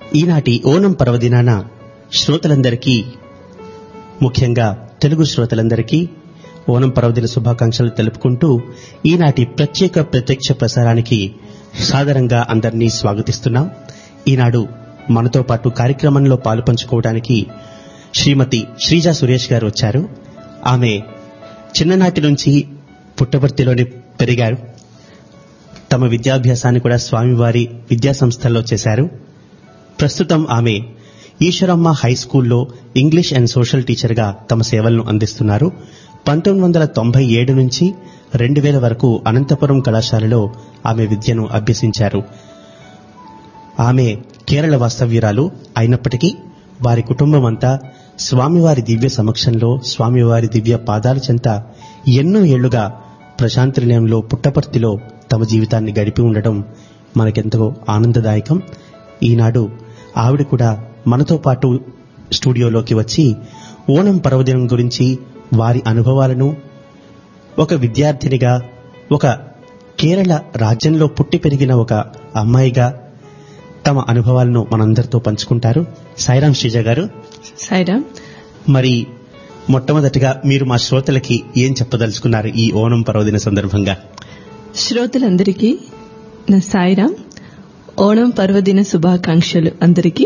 ఈనాటి ఓనం పర్వదినాన శ్రోతలందరికీ ముఖ్యంగా తెలుగు శ్రోతలందరికీ ఓనం పర్వదిన శుభాకాంక్షలు తెలుపుకుంటూ ఈనాటి ప్రత్యేక ప్రత్యక్ష ప్రసారానికి సాదరంగా అందరినీ స్వాగతిస్తున్నాం ఈనాడు మనతో పాటు కార్యక్రమంలో పాలు పంచుకోవడానికి శ్రీమతి శ్రీజా సురేష్ గారు వచ్చారు ఆమె చిన్ననాటి నుంచి పుట్టపర్తిలోనే పెరిగారు తమ విద్యాభ్యాసాన్ని కూడా స్వామివారి విద్యా సంస్థల్లో చేశారు ప్రస్తుతం ఆమె ఈశ్వరమ్మ హై స్కూల్లో ఇంగ్లీష్ అండ్ సోషల్ టీచర్గా తమ సేవలను అందిస్తున్నారు పంతొమ్మిది వందల తొంభై ఏడు నుంచి రెండు వేల వరకు అనంతపురం కళాశాలలో ఆమె విద్యను అభ్యసించారు ఆమె కేరళ వాస్తవ్యురాలు అయినప్పటికీ వారి కుటుంబం అంతా స్వామివారి దివ్య సమక్షంలో స్వామివారి దివ్య పాదాల చెంత ఎన్నో ఏళ్లుగా ప్రశాంతి నిలయంలో పుట్టపర్తిలో తమ జీవితాన్ని గడిపి ఉండడం మనకెంతో ఆనందదాయకం ఈనాడు ఆవిడ కూడా మనతో పాటు స్టూడియోలోకి వచ్చి ఓణం పర్వదినం గురించి వారి అనుభవాలను ఒక విద్యార్థినిగా ఒక కేరళ రాజ్యంలో పుట్టి పెరిగిన ఒక అమ్మాయిగా తమ అనుభవాలను మనందరితో పంచుకుంటారు సాయిరాం శ్రీజ గారు సాయిరామ్ మరి మొట్టమొదటిగా మీరు మా శ్రోతలకి ఏం చెప్పదలుచుకున్నారు ఈ ఓణం పర్వదిన సందర్భంగా శ్రోతలందరికీ నా సాయిరామ్ ఓణం పర్వదిన శుభాకాంక్షలు అందరికీ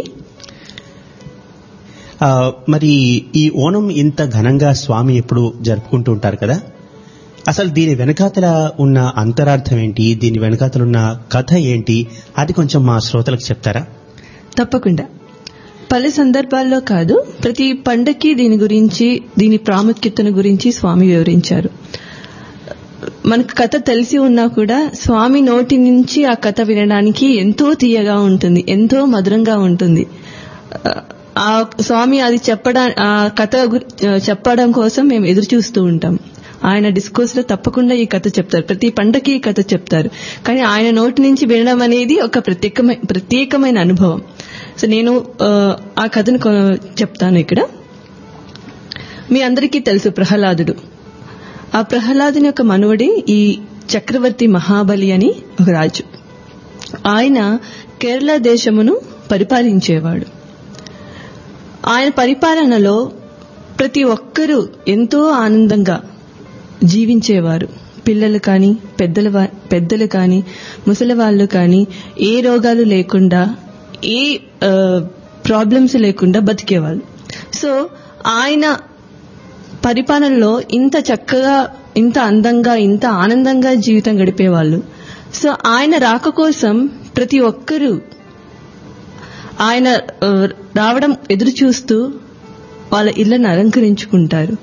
ఆ, మరి ఈ ఓణం ఇంత ఘనంగా స్వామి ఎప్పుడు జరుపుకుంటూ ఉంటారు కదా అసలు దీని వెనకాతల ఉన్న అంతరార్థం ఏంటి దీని వెనకాతల ఉన్న కథ ఏంటి అది కొంచెం మా శ్రోతలకు చెప్తారా తప్పకుండా పలు సందర్భాల్లో కాదు ప్రతి పండక్కి దీని గురించి దీని ప్రాముఖ్యతను గురించి స్వామి వివరించారు మనకు కథ తెలిసి ఉన్నా కూడా స్వామి నోటి నుంచి ఆ కథ వినడానికి ఎంతో తీయగా ఉంటుంది ఎంతో మధురంగా ఉంటుంది ఆ స్వామి అది చెప్పడా ఆ కథ గు- చెప్పడం కోసం మేము ఎదురు చూస్తూ ఉంటాం ఆయన డిస్కోర్స్ లో తప్పకుండా ఈ కథ చెప్తారు ప్రతి పండకి ఈ కథ చెప్తారు కానీ ఆయన నోటి నుంచి వినడం అనేది ఒక ప్రత్యేకమైన ప్రత్యేకమైన అనుభవం సో నేను ఆ, ఆ కథను కొ- చెప్తాను ఇక్కడ మీ అందరికీ తెలుసు ప్రహ్లాదుడు ఆ ప్రహ్లాదుని యొక్క మనువడి ఈ చక్రవర్తి మహాబలి అని ఒక రాజు ఆయన కేరళ దేశమును పరిపాలించేవాడు ఆయన పరిపాలనలో ప్రతి ఒక్కరూ ఎంతో ఆనందంగా జీవించేవారు పిల్లలు కానీ పెద్దల వా- పెద్దలు కానీ ముసలి వాళ్ళు కానీ ఏ రోగాలు లేకుండా ఏ ప్రాబ్లమ్స్ లేకుండా బతికేవాళ్ళు సో ఆయన పరిపాలనలో ఇంత చక్కగా ఇంత అందంగా ఇంత ఆనందంగా జీవితం గడిపేవాళ్ళు సో ఆయన రాక కోసం ప్రతి ఒక్కరూ ఆయన ఆ, రావడం ఎదురు చూస్తూ వాళ్ళ ఇళ్లను అలంకరించుకుంటారు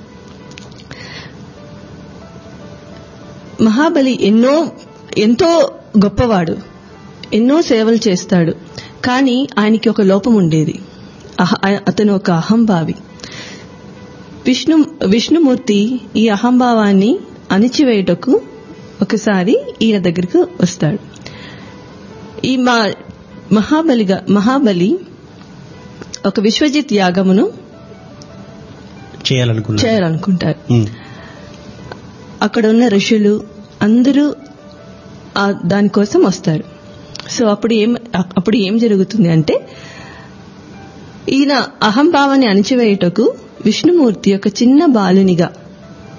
మహాబలి ఎన్నో ఎంతో గొప్పవాడు ఎన్నో సేవలు చేస్తాడు కానీ ఆయనకి ఒక లోపం ఉండేది అహ- అతను ఒక అహంభావి విష్ణు విష్ణుమూర్తి ఈ అహంభావాన్ని అణిచివేయుటకు ఒకసారి ఈయన దగ్గరకు వస్తాడు ఈ మా మహాబలిగా మహాబలి ఒక విశ్వజిత్ యాగమును చేయాలనుకున్నారు చేయాలనుకుంటారు ఉమ్, అక్కడ ఉన్న ఋషులు అందరూ ఆ దానికోసం వస్తారు సో అప్పుడు ఏం అప్పుడు ఏం జరుగుతుంది అంటే ఈయన అహంభావాన్ని అణిచివేయుటకు విష్ణుమూర్తి ఒక చిన్న బాలునిగా